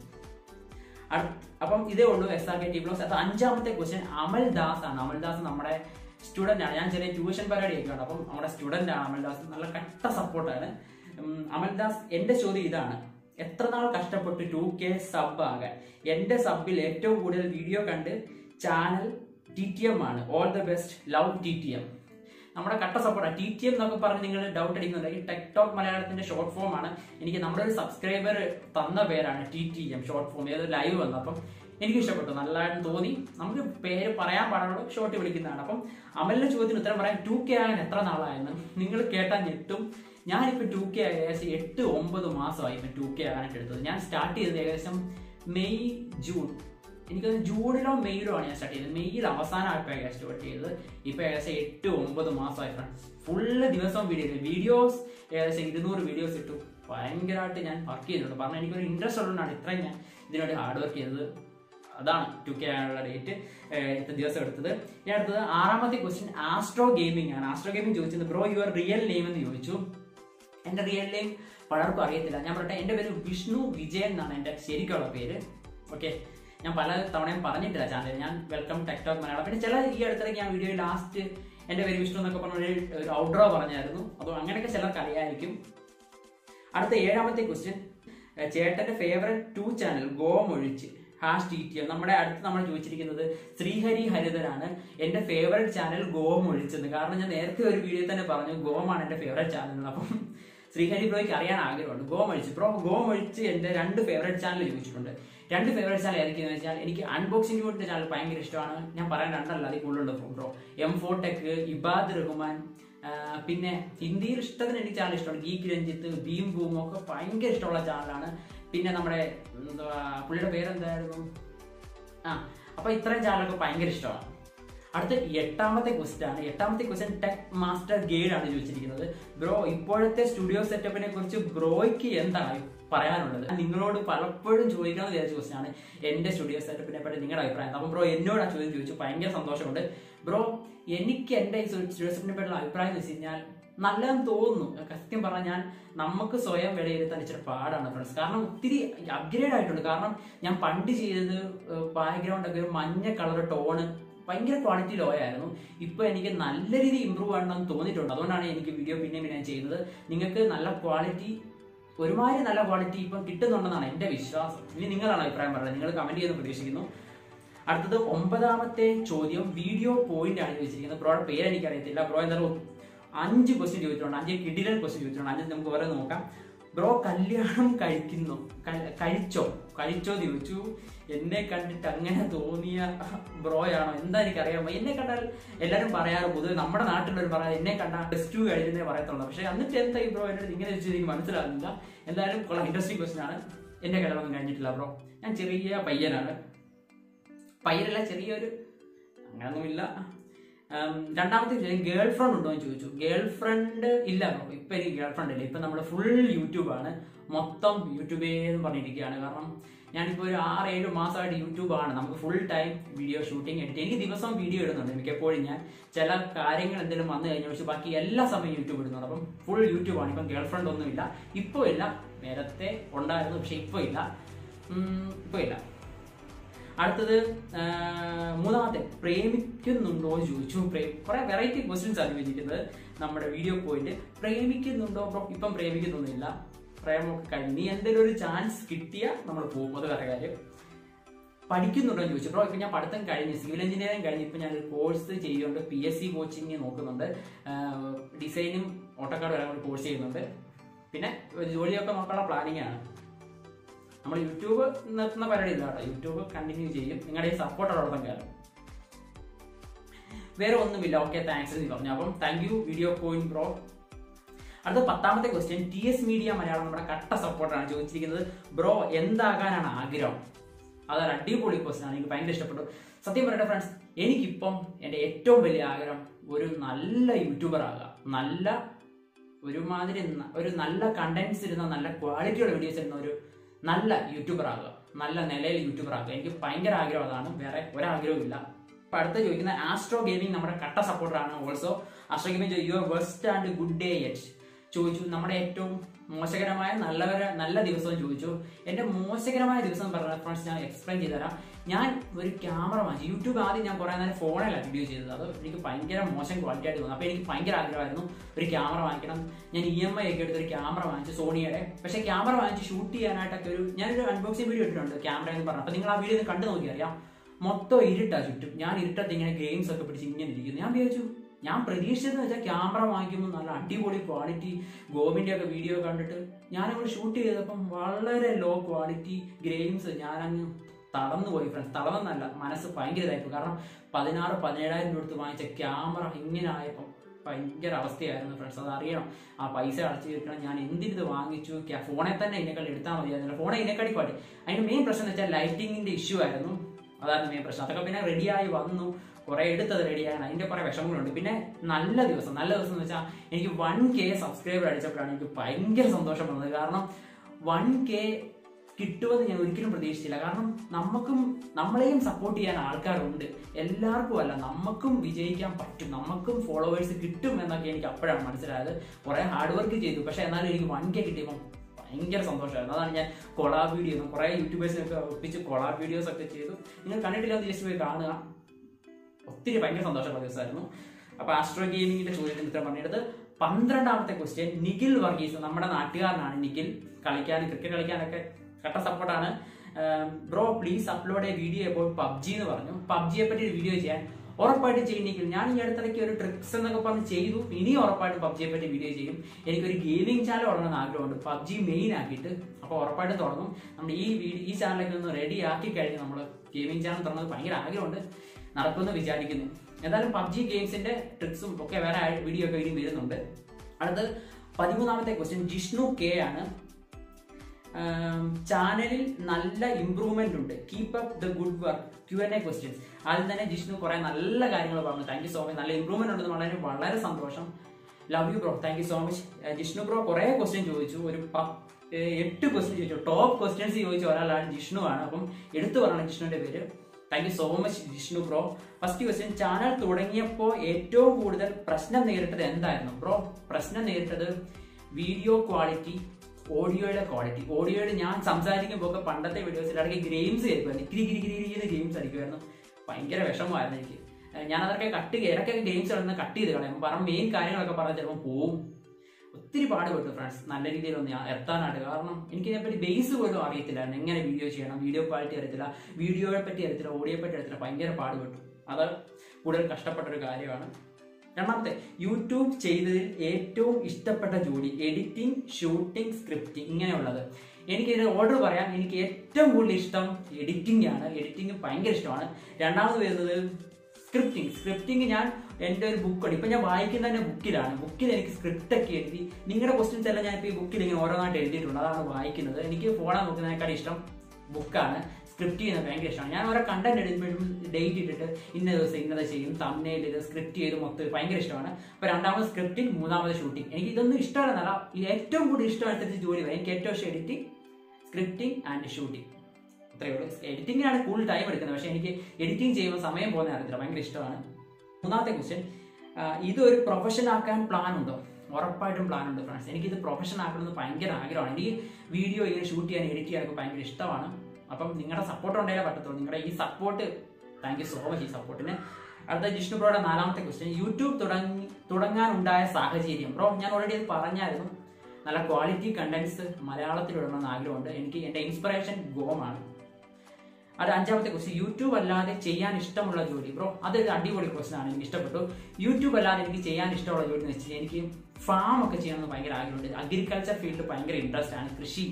അടുത്ത- അപ്പം ഇതേ ഉള്ളൂ എസ് ആർ കെ ടി ബ്ലോസ് അത് അഞ്ചാമത്തെ ക്വസ്റ്റ്യൻ അമൽ ദാസ് ആണ് അമൽ ദാസ് നമ്മുടെ സ്റ്റുഡന്റ് ആണ് ഞാൻ ചെറിയ ട്യൂഷൻ പരിപാടിയൊക്കെ ഉണ്ട് അപ്പം നമ്മുടെ സ്റ്റുഡന്റ് ആണ് അമൽ ദാസ് നല്ല കട്ട സപ്പോർട്ടാണ് അമൽ ദാസ് എന്റെ ചോദ്യം ഇതാണ് എത്ര നാൾ കഷ്ടപ്പെട്ട് ടു കെ സബ് ആകാൻ എന്റെ സബിൽ ഏറ്റവും കൂടുതൽ വീഡിയോ കണ്ട് ചാനൽ ടി ടി എം ആണ് all the best love T T M നമ്മുടെ കട്ട സപ്പോർട്ടാണ് ടി ടി എം എന്നൊക്കെ പറഞ്ഞ് നിങ്ങൾ ഡൗട്ട് അടിക്കുന്നുണ്ടെങ്കിൽ ടെക്ടോക്ക് മലയാളത്തിന്റെ ഷോർട്ട് ഫോം ആണ് എനിക്ക് നമ്മുടെ ഒരു സബ്സ്ക്രൈബർ തന്ന പേരാണ് T T M short form ഏതൊരു ലൈവ് വന്നു അപ്പം എനിക്ക് ഇഷ്ടപ്പെട്ടു നല്ലതായിട്ട് തോന്നി നമുക്ക് പേര് പറയാൻ പാടുള്ളൂ ഷോർട്ട് വിളിക്കുന്നതാണ് അപ്പം അമലിന്റെ ചോദ്യത്തിന് ഉത്തരം പറയാൻ ടു കെ ആകാൻ എത്ര നാളായെന്ന് നിങ്ങൾ കേട്ടാൽ ഞെട്ടും ഞാനിപ്പോൾ ടു കെ ഏകദേശം എട്ട് ഒമ്പത് മാസമായി ഇപ്പം ടു കെ ആകാനായിട്ട് എടുത്തത് ഞാൻ സ്റ്റാർട്ട് ചെയ്തത് ഏകദേശം മെയ് ജൂൺ എനിക്ക് ജൂണിലോ മെയ്യിലോ ആണ് ഞാൻ സ്റ്റാർട്ട് ചെയ്തത് മെയ്യിൽ അവസാനമായപ്പോഴാണ് സ്റ്റാർട്ട് ചെയ്തത് ഇപ്പൊ ഏകദേശം എട്ട് ഒമ്പത് മാസമായി ഫ്രണ്ട്സ് ഫുള്ള് ദിവസവും വീഡിയോ വീഡിയോസ് ഏകദേശം ഇരുന്നൂറ് വീഡിയോസ് ഇട്ടു ഭയങ്കരമായിട്ട് ഞാൻ വർക്ക് ചെയ്തിട്ടുണ്ട് കാരണം എനിക്കൊരു ഇൻട്രസ്റ്റ് ഉള്ളതുകൊണ്ടാണ് ഇത്രയും ഞാൻ ഇതിനുവേണ്ടി ഹാർഡ് വർക്ക് ചെയ്തത് അതാണ് ടു കെ ആയുള്ള ഡേറ്റ് ഇത്ര ദിവസം എടുത്തത് ഞാൻ അടുത്തത് ആറാമത്തെ ക്വസ്റ്റ്യൻ ആസ്ട്രോ ഗെയിമിംഗ് ആണ് ആസ്ട്രോ ഗെയിമിംഗ് ചോദിച്ചത് ബ്രോ യുവർ റിയൽ നെയിം എന്ന് ചോദിച്ചു എന്റെ റിയൽ നെയിം പലർക്കും അറിയത്തില്ല ഞാൻ പറയട്ടെ എന്റെ പേര് വിഷ്ണു വിജയൻ എന്നാണ് എന്റെ ശരിക്കുള്ള പേര് ഓക്കെ ഞാൻ പല തവണയും പറഞ്ഞിട്ടില്ല ചാനലിൽ ഞാൻ വെൽക്കം ടെക്ടോക്ക് മലയാളം പിന്നെ ചില ഈ അടുത്തിടയ്ക്ക് ഞാൻ വീഡിയോ ലാസ്റ്റ് എന്റെ പേര് വിഷ്ണു എന്നൊക്കെ പറഞ്ഞ ഒരു- ഒരു ഔട്ട്ഡ്രോ പറഞ്ഞായിരുന്നു അപ്പോൾ അങ്ങനെയൊക്കെ ചിലർക്ക് അറിയായിരിക്കും അടുത്ത ഏഴാമത്തെ ക്വസ്റ്റ്യൻ ചേട്ടന്റെ ഫേവറേറ്റ് ടു ചാനൽ ഗോമൊഴിച്ച് ഹാഷ് ടി ടി എം നമ്മുടെ അടുത്ത് നമ്മൾ ചോദിച്ചിരിക്കുന്നത് ശ്രീഹരി ഹരിതരാണ് എന്റെ ഫേവറേറ്റ് ചാനൽ ഗോമൊഴിച്ചെന്ന് കാരണം ഞാൻ നേരത്തെ ഒരു വീഡിയോ തന്നെ പറഞ്ഞു ഗോമാണ് എന്റെ ഫേവറേറ്റ് ചാനൽ അപ്പം ശ്രീഹരി ബ്രോയ്ക്ക് അറിയാൻ ആഗ്രഹമുണ്ട് ഗോമൊഴിച്ച് ബ്രോ ഗോമൊഴിച്ച് എന്റെ രണ്ട് ഫേവറേറ്റ് ചാനൽ ചോദിച്ചിട്ടുണ്ട് രണ്ട് ഫേവറേറ്റ് ചാനൽ ഏതൊക്കെയാണെന്ന് വെച്ചാൽ എനിക്ക് അൺബോക്സിംഗ് യൂണിറ്റ് ചാനൽ ഭയങ്കര ഇഷ്ടമാണ് ഞാൻ പറയാൻ രണ്ടല്ല അതിൽ കൂടുതലുണ്ട് bro M four tech Ibad Rahman ആ, പിന്നെ ഹിന്ദിയിൽ ഇഷ്ടത്തിന് എനിക്ക് ചാനൽ ഇഷ്ടമാണ് ഗീക്ക് രഞ്ജിത്ത് ഭീം ഭൂം ഒക്കെ ഭയങ്കര ഇഷ്ടമുള്ള ചാനലാണ് പിന്നെ നമ്മുടെ എന്തുവാ പുള്ളിയുടെ പേരെന്തായിരുന്നു ആ അപ്പൊ ഇത്രയും ചാനലൊക്കെ ഭയങ്കര ഇഷ്ടമാണ് അടുത്ത എട്ടാമത്തെ ക്വസ്റ്റ്യൻ ആണ് എട്ടാമത്തെ ക്വസ്റ്റ്യൻ ടെക് മാസ്റ്റർ ഗൈഡ് ആണ് ചോദിച്ചിരിക്കുന്നത് ബ്രോ ഇപ്പോഴത്തെ സ്റ്റുഡിയോ സെറ്റപ്പിനെ കുറിച്ച് ബ്രോയ്ക്ക് എന്താണ് പറയാനുള്ളത് നിങ്ങളോട് പലപ്പോഴും ചോദിക്കണമെന്ന് വിചാരിച്ച ക്വസ്റ്റ്യൻ ആണ് എന്റെ സ്റ്റുഡിയോ സെറ്റപ്പിനെ പറ്റി നിങ്ങളുടെ അഭിപ്രായം അപ്പം ബ്രോ എന്നോട് ആ ചോദ്യം ചോദിച്ചു ഭയങ്കര സന്തോഷമുണ്ട് ബ്രോ എനിക്ക് എന്റെ ഈ സ്റ്റുഡിയോ സെറ്റപ്പിനെ പറ്റിയുള്ള അഭിപ്രായം എന്ന് വെച്ച് കഴിഞ്ഞാൽ നല്ലതെന്ന് തോന്നുന്നു സത്യം പറഞ്ഞാൽ ഞാൻ നമുക്ക് സ്വയം വിലയിരുത്താൻ ഇച്ചിരി പാടാണ് ഫ്രണ്ട്സ് കാരണം ഒത്തിരി അപ്ഗ്രേഡ് ആയിട്ടുണ്ട് കാരണം ഞാൻ പണ്ട് ചെയ്തത് ബാക്ക്ഗ്രൗണ്ട് ഒക്കെ ഒരു മഞ്ഞ കളർ ടോണ് ഭയങ്കര ക്വാളിറ്റി ലോ ആയിരുന്നു ഇപ്പൊ എനിക്ക് നല്ല രീതിയിൽ ഇമ്പ്രൂവ് ആണെന്ന് തോന്നിയിട്ടുണ്ട് അതുകൊണ്ടാണ് എനിക്ക് വീഡിയോ പിന്നെ പിന്നെ ചെയ്യുന്നത് നിങ്ങൾക്ക് നല്ല ക്വാളിറ്റി ഒരുമാതിരി നല്ല ക്വാളിറ്റി ഇപ്പം കിട്ടുന്നുണ്ടെന്നാണ് എന്റെ വിശ്വാസം ഇനി നിങ്ങളാണ് അഭിപ്രായം പറയുന്നത് നിങ്ങൾ കമന്റ് ചെയ്യുന്ന പ്രതീക്ഷിക്കുന്നു അടുത്തത് ഒമ്പതാമത്തെ ചോദ്യം വീഡിയോ പോയിന്റ് ആണ് ചോദിച്ചിരിക്കുന്നത് ബ്രോയുടെ പേര് എനിക്ക് അറിയത്തില്ല ബ്രോ എന്തായാലും അഞ്ച് ക്വസ്റ്റ്യൻ ചോദിച്ചിട്ടുണ്ട് അഞ്ച് കിഡിലൻ ക്വസ്റ്റ്യൻ ചോദിച്ചിട്ടുണ്ട് അഞ്ച് നമുക്ക് ഓരോ നോക്കാം ബ്രോ കല്യാണം കഴിക്കുന്നു ക- കഴിച്ചോ കഴിച്ചോ എന്ന് ചോദിച്ചു എന്നെ കണ്ടിട്ട് അങ്ങനെ തോന്നിയ ബ്രോയാണോ എന്താ എനിക്കറിയാം എന്നെ കണ്ടാൽ എല്ലാവരും പറയാറ് പൊതുവെ നമ്മുടെ നാട്ടിലൊരു പറയാം എന്നെ കണ്ടാൽ പ്ലസ് ടു കഴിഞ്ഞേ പറയത്തുള്ളൂ പക്ഷെ എന്നിട്ട് എന്താ ഈ ബ്രോ എന്നോട് ഇങ്ങനെ ചോദിച്ചത് എനിക്ക് മനസ്സിലാകുന്നില്ല എന്തായാലും കൊള്ളാം ഇൻട്രസ്റ്റിംഗ് ക്വസ്റ്റ്യൻ ആണ് എന്റെ കല്യാണം കഴിഞ്ഞിട്ടില്ല ബ്രോ ഞാൻ ചെറിയ പയ്യനാണ് പയ്യനല്ല ചെറിയൊരു അങ്ങനൊന്നുമില്ല ഉം, രണ്ടാമത്തെ ചോദ്യം ഗേൾ ഫ്രണ്ട് ഉണ്ടോ എന്ന് ചോദിച്ചു ഗേൾ ഫ്രണ്ട് ഇല്ല ബ്രോ ഇപ്പൊ എനിക്ക് ഗേൾ ഫ്രണ്ട് ഇല്ല ഇപ്പൊ നമ്മുടെ ഫുൾ യൂട്യൂബാണ് മൊത്തം യൂട്യൂബേ എന്ന് പറഞ്ഞിരിക്കുകയാണ് കാരണം ഞാനിപ്പോൾ ഒരു ആറ് ഏഴ് മാസമായിട്ട് യൂട്യൂബാണ് നമുക്ക് full time video shooting edit എനിക്ക് ദിവസം വീഡിയോ ഇടുന്നുണ്ട് മിക്കപ്പോഴും ഞാൻ ചില കാര്യങ്ങൾ എന്തെങ്കിലും വന്നു കഴിഞ്ഞാൽ പക്ഷെ ബാക്കി എല്ലാ സമയം യൂട്യൂബ് ഇടുന്നുണ്ട് അപ്പം ഫുൾ യൂട്യൂബാണ് ഇപ്പം ഗേൾ ഫ്രണ്ട് ഒന്നുമില്ല ഇപ്പോൾ ഇല്ല നേരത്തെ ഉണ്ടായിരുന്നു പക്ഷെ ഇപ്പോൾ ഇല്ല ഉം, ഇപ്പോൾ ഇല്ല അടുത്തത് ആ, മൂന്നാമത്തെ പ്രേമിക്കുന്നുണ്ടോ എന്ന് ചോദിച്ചു പ്രേ- കുറെ വെറൈറ്റി ക്വസ്റ്റ്യൻസ് ആണ് ചോദിച്ചിരിക്കുന്നത് നമ്മുടെ വീഡിയോ പോയിന്റ് പ്രേമിക്കുന്നുണ്ടോ ബ്രോ ഇപ്പം പ്രേമിക്കുന്നൊന്നുമില്ല പ്രേമമൊക്കെ കഴിഞ്ഞ് നീ എന്തെങ്കിലും ഒരു ചാൻസ് കിട്ടിയാൽ നമ്മൾ പോകും അത് വേറെ കാര്യം പഠിക്കുന്നുണ്ടോ എന്ന് ചോദിച്ചു ബ്രോ ഇപ്പൊ ഞാൻ പഠിത്തം കഴിഞ്ഞ് സിവിൽ എഞ്ചിനീയറിംഗ് കഴിഞ്ഞ് ഇപ്പൊ ഞാൻ ഒരു കോഴ്സ് ചെയ്യുന്നുണ്ട് പി എസ് സി കോച്ചിങ് നോക്കുന്നുണ്ട് ഡിസൈനും ഓട്ടോക്കാട് വരെ ഒരു കോഴ്സ് ചെയ്യുന്നുണ്ട് പിന്നെ ഒരു ജോലിയൊക്കെ നോക്കാനുള്ള പ്ലാനിങ് ആണ് നമ്മൾ യൂട്യൂബ് നിർത്തുന്ന പരിപാടി ഇല്ല കേട്ടോ യൂട്യൂബ് കണ്ടിന്യൂ ചെയ്യും നിങ്ങളുടെ ഈ സപ്പോർട്ട് ഉള്ളടക്കം കാലം വേറെ ഒന്നുമില്ല ഓക്കെ താങ്ക്സ് എന്ന് പറഞ്ഞു അപ്പം thank you video point bro അടുത്ത പത്താമത്തെ question T S media Malayalam നമ്മുടെ കട്ട സപ്പോർട്ടാണ് ചോദിച്ചിരിക്കുന്നത് ബ്രോ എന്താകാനാണ് ആഗ്രഹം അതൊരു അടിപൊളി ക്വസ്റ്റ്യൻ ആണ് എനിക്ക് ഭയങ്കര ഇഷ്ടപ്പെട്ടു സത്യം പറയട്ടെ ഫ്രണ്ട്സ് എനിക്കിപ്പം എൻ്റെ ഏറ്റവും വലിയ ആഗ്രഹം ഒരു നല്ല യൂട്യൂബർ ആകുക നല്ല ഒരുമാതിരി ന- ഒരു നല്ല കണ്ടന്റ്സ് ഇരുന്ന നല്ല ക്വാളിറ്റിയുള്ള വീഡിയോസ് ഇരുന്ന ഒരു നല്ല യൂട്യൂബർ ആകുക നല്ല നിലയിൽ യൂട്യൂബർ ആകുക എനിക്ക് ഭയങ്കര ആഗ്രഹം അതാണ് വേറെ ഒരാഗ്രഹവും ഇല്ല ഇപ്പൊ അടുത്ത ചോദിക്കുന്ന ആസ്ട്രോ ഗെയിമിംഗ് നമ്മുടെ കട്ട സപ്പോർട്ടറാണ് also Astro gaming your best and good day yet ചോദിച്ചു നമ്മുടെ ഏറ്റവും മോശകരമായ നല്ലവര നല്ല ദിവസവും ചോദിച്ചു എന്റെ മോശകരമായ ദിവസം പറഞ്ഞ ഫ്രണ്ട്സ് ഞാൻ എക്സ്പ്ലെയിൻ ചെയ്തുതരാം ഞാൻ ഒരു ക്യാമറ വാങ്ങിച്ചു യൂട്യൂബ് ആദ്യം ഞാൻ കുറേ നേരം ഫോണിലല്ല വീഡിയോ ചെയ്തത് അത് എനിക്ക് ഭയങ്കര മോശം ക്വാളിറ്റി ആയിട്ട് തോന്നി അപ്പോൾ എനിക്ക് ഭയങ്കര ആഗ്രഹമായിരുന്നു ഒരു ക്യാമറ വാങ്ങിക്കണം ഞാൻ ഇ എം ഐ ഒക്കെ എടുത്ത് ഒരു ക്യാമറ വാങ്ങിച്ചു സോണിയുടെ പക്ഷേ ക്യാമറ വാങ്ങിച്ച് ഷൂട്ട് ചെയ്യാനായിട്ടൊക്കെ ഒരു ഞാനൊരു അൺബോക്സിംഗ് വീഡിയോ ഇട്ടിട്ടുണ്ട് ക്യാമറ എന്ന് പറഞ്ഞു അപ്പോൾ നിങ്ങൾ ആ വീഡിയോ ഒന്ന് കണ്ടു നോക്കി അറിയാം മൊത്തം ഇരുട്ടാ ചുറ്റും ഞാൻ ഇരുട്ടത്ത് ഇങ്ങനെ ഗെയിംസ് ഒക്കെ പിടിച്ച് ഇങ്ങനെ ഇരിക്കുന്നു ഞാൻ വിചാരിച്ചു ഞാൻ പ്രതീക്ഷിച്ചതെന്ന് വെച്ചാൽ ക്യാമറ വാങ്ങിക്കുമ്പോൾ നല്ല അടിപൊളി ക്വാളിറ്റി ഗോവിന്റെ ഒക്കെ വീഡിയോ കണ്ടിട്ട് ഞാനവിടെ ഷൂട്ട് ചെയ്തപ്പം വളരെ ലോ ക്വാളിറ്റി ഗെയിംസ് ഞാനങ്ങ് തളർന്നു പോയി ഫ്രണ്ട്സ് തളർന്നല്ല മനസ്സ് ഭയങ്കര ഇതായിപ്പോയി കാരണം പതിനാറ് പതിനേഴായിരം രൂപ കൊടുത്ത് വാങ്ങിച്ച ക്യാമറ ഇങ്ങനെ ആയപ്പം ഭയങ്കര അവസ്ഥയായിരുന്നു ഫ്രണ്ട്സ് അത് അറിയണം ആ പൈസ അടച്ചു തീർക്കണം ഞാൻ എന്തിനിത് വാങ്ങിച്ചു ക്യാ- ഫോണിൽ തന്നെ ഇതിനേക്കാൾ എടുത്താൽ മതിയായിരുന്നില്ല ഫോണെ ഇതിനെക്കാട്ടി പാടി അതിന്റെ മെയിൻ പ്രശ്നം എന്ന് വെച്ചാൽ ലൈറ്റിങ്ങിന്റെ ഇഷ്യൂ ആയിരുന്നു അതാണ് മെയിൻ പ്രശ്നം അതൊക്കെ പിന്നെ റെഡിയായി വന്നു കുറെ എടുത്തത് റെഡിയാണ് അതിന്റെ കുറെ വിഷമങ്ങളുണ്ട് പിന്നെ നല്ല ദിവസം നല്ല ദിവസം എന്ന് വെച്ചാൽ എനിക്ക് വൺ കെ സബ്സ്ക്രൈബർ അടിച്ചപ്പോഴാണ് എനിക്ക് ഭയങ്കര സന്തോഷം വന്നത് കാരണം വൺ കെ കിട്ടുമെന്ന് ഞാൻ ഒരിക്കലും പ്രതീക്ഷിച്ചില്ല കാരണം നമുക്കും നമ്മളെയും സപ്പോർട്ട് ചെയ്യാൻ ആൾക്കാരുണ്ട് എല്ലാവർക്കും അല്ല നമുക്കും വിജയിക്കാൻ പറ്റും നമുക്കും ഫോളോവേഴ്സ് കിട്ടും എന്നൊക്കെ എനിക്ക് അപ്പോഴാണ് മനസ്സിലായത് കുറെ ഹാർഡ് വർക്ക് ചെയ്തു പക്ഷെ എന്നാലും എനിക്ക് വൺ കെ കിട്ടിയപ്പോൾ ഭയങ്കര സന്തോഷമായിരുന്നു അതാണ് ഞാൻ കൊളാബ് വീഡിയോ കുറെ യൂട്യൂബേഴ്സിനൊക്കെ ഒപ്പിച്ച് കൊളാബ് വീഡിയോസ് ഒക്കെ ചെയ്തു നിങ്ങൾ കണ്ടിട്ടില്ല ജസ്റ്റ് പോയി കാണുക ഒത്തിരി ഭയങ്കര സന്തോഷമുള്ള ദിവസമായിരുന്നു അപ്പൊ ആസ്ട്രോ ഗെയിമിങ്ങിന്റെ ചോദ്യത്തിന് ഉത്തരം പറഞ്ഞിട്ട് പന്ത്രണ്ടാമത്തെ ക്വസ്റ്റ്യൻ നിഖിൽ വർഗീസ് നമ്മുടെ നാട്ടുകാരനാണ് നിഖിൽ കളിക്കാൻ ക്രിക്കറ്റ് കളിക്കാനൊക്കെ കട്ട സപ്പോർട്ടാണ് bro please upload a video അപ്പോൾ പബ്ജി എന്ന് പറഞ്ഞു പബ്ജിയെ പറ്റി ഒരു വീഡിയോ ചെയ്യാൻ ഉറപ്പായിട്ടും ചെയ്യും നിഖിൽ ഞാൻ ഈ അടുത്തിടയ്ക്ക് ഒരു ട്രിക്സ് എന്നൊക്കെ പറഞ്ഞ് ചെയ്തു ഇനി ഉറപ്പായിട്ടും പബ്ജിയെ പറ്റി വീഡിയോ ചെയ്യും എനിക്കൊരു ഗെയിമിംഗ് ചാനൽ തുടങ്ങുന്ന ആഗ്രഹമുണ്ട് പബ്ജി മെയിൻ ആക്കിയിട്ട് അപ്പോൾ ഉറപ്പായിട്ടും തുടങ്ങും നമ്മൾ ഈ വീഡിയോ ഈ ചാനലൊക്കെ ഒന്ന് റെഡി ആക്കി കഴിഞ്ഞ് നമ്മൾ ഗെയിമിംഗ് ചാനൽ തുടങ്ങുന്നത് ഭയങ്കര ആഗ്രഹമുണ്ട് നടക്കുമെന്ന് വിചാരിക്കുന്നു എന്തായാലും പബ്ജി ഗെയിംസിന്റെ ട്രിക്സും ഒക്കെ വേറെ വീഡിയോ ഒക്കെ ഇനി വരുന്നുണ്ട് അടുത്ത് പതിമൂന്നാമത്തെ ക്വസ്റ്റ്യൻ ജിഷ്ണു കെ ആണ് ചാനലിൽ നല്ല ഇമ്പ്രൂവ്മെന്റ് ഉണ്ട് keep up the good work Q N A questions ആദ്യം തന്നെ ജിഷ്ണു കുറെ നല്ല കാര്യങ്ങൾ പറഞ്ഞു താങ്ക് യു സോ മച്ച് നല്ല ഇമ്പ്രൂവ്മെന്റ് ഉണ്ടെന്ന് വളരെ വളരെ സന്തോഷം love you bro thank you so much Jishnu bro കുറെ ക്വസ്റ്റ്യൻ ചോദിച്ചു ഒരു പ- ഏഹ് എട്ട് ക്വസ്റ്റ്യൻ ചോദിച്ചു ടോപ്പ് ക്വസ്റ്റ്യൻസ് ചോദിച്ച ഒരാളാണ് ജിഷ്ണു ആണ് അപ്പം എടുത്തു പറയണം ജിഷ്ണുവിന്റെ പേര് thank you so much Jishnu bro first question channel തുടങ്ങിയപ്പോൾ ഏറ്റവും കൂടുതൽ പ്രശ്നം നേരിട്ടത് എന്തായിരുന്നു ബ്രോ പ്രശ്നം നേരിട്ടത് വീഡിയോ ക്വാളിറ്റി ഓഡിയോയുടെ ക്വാളിറ്റി ഓഡിയോയുടെ ഞാൻ സംസാരിക്കുമ്പോൾ ഒക്കെ പണ്ടത്തെ വീഡിയോസിൽ ഇടയ്ക്ക് ഗെയിംസ് കേൾക്കുമായിരുന്നു ഗിരി ഗിരി ഗിരി ചെയ്ത് ഗെയിംസ് അടിക്കുമായിരുന്നു ഭയങ്കര വിഷമമായിരുന്നു എനിക്ക് ഏഹ് ഞാൻ അതൊക്കെ കട്ട് ചെയ്ത് ഇടയ്ക്കൊക്കെ ഗെയിംസ് കളന്ന് കട്ട് ചെയ്ത് കളയും പറഞ്ഞ മെയിൻ കാര്യങ്ങളൊക്കെ പറഞ്ഞാൽ ചിലപ്പോൾ പോവും ഒത്തിരി പാടുപെട്ടു ഫ്രണ്ട്സ് നല്ല രീതിയിലൊന്ന് ഞാൻ എത്താനായിട്ട് കാരണം എനിക്ക് ഇതിനെപ്പറ്റി ബേസ് പോലും അറിയത്തില്ലായിരുന്നു എങ്ങനെ വീഡിയോ ചെയ്യണം വീഡിയോ ക്വാളിറ്റി അറിയത്തില്ല വീഡിയോയെ പറ്റി അറിയത്തില്ല ഓഡിയോയെ പറ്റി അറിയത്തില്ല ഭയങ്കര പാടുപെട്ടു അത് കൂടുതൽ കഷ്ടപ്പെട്ട ഒരു കാര്യമാണ് രണ്ടാമത്തെ യൂട്യൂബ് ചെയ്തതിൽ ഏറ്റവും ഇഷ്ടപ്പെട്ട ജോലി എഡിറ്റിംഗ് ഷൂട്ടിംഗ് സ്ക്രിപ്റ്റിംഗ് ഇങ്ങനെയുള്ളത് എനിക്ക് ഇതിന് ഓർഡർ പറയാം എനിക്ക് ഏറ്റവും കൂടുതൽ ഇഷ്ടം എഡിറ്റിംഗ് ആണ് എഡിറ്റിംഗ് ഭയങ്കര ഇഷ്ടമാണ് രണ്ടാമത് വരുന്നത് സ്ക്രിപ്റ്റിംഗ് സ്ക്രിപ്റ്റിംഗ് ഞാൻ എൻ്റെ ഒരു ബുക്കാണ് ഇപ്പൊ ഞാൻ വായിക്കുന്ന തന്നെ ബുക്കിലാണ് ബുക്കിൽ എനിക്ക് സ്ക്രിപ്റ്റ് ഒക്കെ എഴുതി നിങ്ങളുടെ ക്വസ്റ്റ്യൻസ് എല്ലാം ഞാൻ ഇപ്പോൾ ഈ ബുക്കിൽ ഇങ്ങനെ ഓരോന്നായിട്ട് എഴുതിയിട്ടുണ്ട് അതാണ് വായിക്കുന്നത് എനിക്ക് ഫോണാ നോക്കുന്നതിനേക്കാൾ ഇഷ്ടം ബുക്കാണ് സ്ക്രിപ്റ്റ് ചെയ്യുന്നത് ഭയങ്കര ഇഷ്ടമാണ് ഞാൻ ഓരോ കണ്ടന്റ് എടുക്കുമ്പോഴും ഡേറ്റ് ഇട്ടിട്ട് ഇന്ന ദിവസം ഇന്നത് ചെയ്യും തമ്മിൽ ഇത് സ്ക്രിപ്റ്റ് ചെയ്ത് മൊത്തം ഭയങ്കര ഇഷ്ടമാണ് അപ്പൊ രണ്ടാമത് സ്ക്രിപ്റ്റിംഗ് മൂന്നാമത് ഷൂട്ടിംഗ് എനിക്ക് ഇതൊന്നും ഇഷ്ടമല്ലെന്നല്ല ഈ ഏറ്റവും കൂടുതൽ ഇഷ്ടം അനുസരിച്ച് ജോലി വരും എനിക്ക് ഏറ്റവും ഇഷ്ടം എഡിറ്റിംഗ് സ്ക്രിപ്റ്റിംഗ് ആൻഡ് ഷൂട്ടിംഗ് അത്രയേ ഉള്ളൂ എഡിറ്റിംഗിനാണ് കൂടുതൽ ടൈം എടുക്കുന്നത് പക്ഷേ എനിക്ക് എഡിറ്റിംഗ് ചെയ്യുമ്പോൾ സമയം പോകുന്ന അറിയത്തില്ല ഭയങ്കര ഇഷ്ടമാണ് മൂന്നാമത്തെ ക്വസ്റ്റ്യൻ ഇതൊരു പ്രൊഫഷൻ ആക്കാൻ പ്ലാൻ ഉണ്ടോ ഉറപ്പായിട്ടും പ്ലാൻ ഉണ്ട് ഫ്രണ്ട്സ് എനിക്കിത് പ്രൊഫഷൻ ആക്കണമെന്ന് ഭയങ്കര ആഗ്രഹമാണ് എനിക്ക് വീഡിയോ ഇങ്ങനെ ഷൂട്ട് ചെയ്യാൻ എഡിറ്റ് ചെയ്യാനൊക്കെ ഭയങ്കര ഇഷ്ടമാണ് അപ്പം നിങ്ങളുടെ സപ്പോർട്ട് ഉണ്ടെങ്കിലേ പറ്റത്തുള്ളൂ നിങ്ങളുടെ ഈ support thank you so much ഈ സപ്പോർട്ടിന് അടുത്ത ജിഷ്ണു ബ്രോയുടെ നാലാമത്തെ ക്വസ്റ്റ്യൻ യൂട്യൂബ് തുടങ്ങി തുടങ്ങാനുണ്ടായ സാഹചര്യം ബ്രോ ഞാൻ ഓൾറെഡി ഇത് പറഞ്ഞായിരുന്നു നല്ല ക്വാളിറ്റി കണ്ടന്റ്സ് മലയാളത്തിൽ ഇടണമെന്ന് ആഗ്രഹമുണ്ട് എനിക്ക് എൻ്റെ ഇൻസ്പിറേഷൻ ഗോമാണ് അത് അഞ്ചാമത്തെ ക്വസ്റ്റ്യൻ യൂട്യൂബ് അല്ലാതെ ചെയ്യാൻ ഇഷ്ടമുള്ള ജോലി ബ്രോ അതൊരു അടിപൊളി ക്വസ്റ്റൻ ആണ് എനിക്ക് ഇഷ്ടപ്പെട്ടു യൂട്യൂബ് അല്ലാതെ എനിക്ക് ചെയ്യാൻ ഇഷ്ടമുള്ള ജോലി എന്ന് വെച്ചാൽ എനിക്ക് ഫാം ഒക്കെ ചെയ്യണമെന്ന് ഭയങ്കര ആഗ്രഹമുണ്ട് അഗ്രികൾച്ചർ ഫീൽഡ് ഭയങ്കര ഇൻട്രസ്റ്റ് ആണ് കൃഷി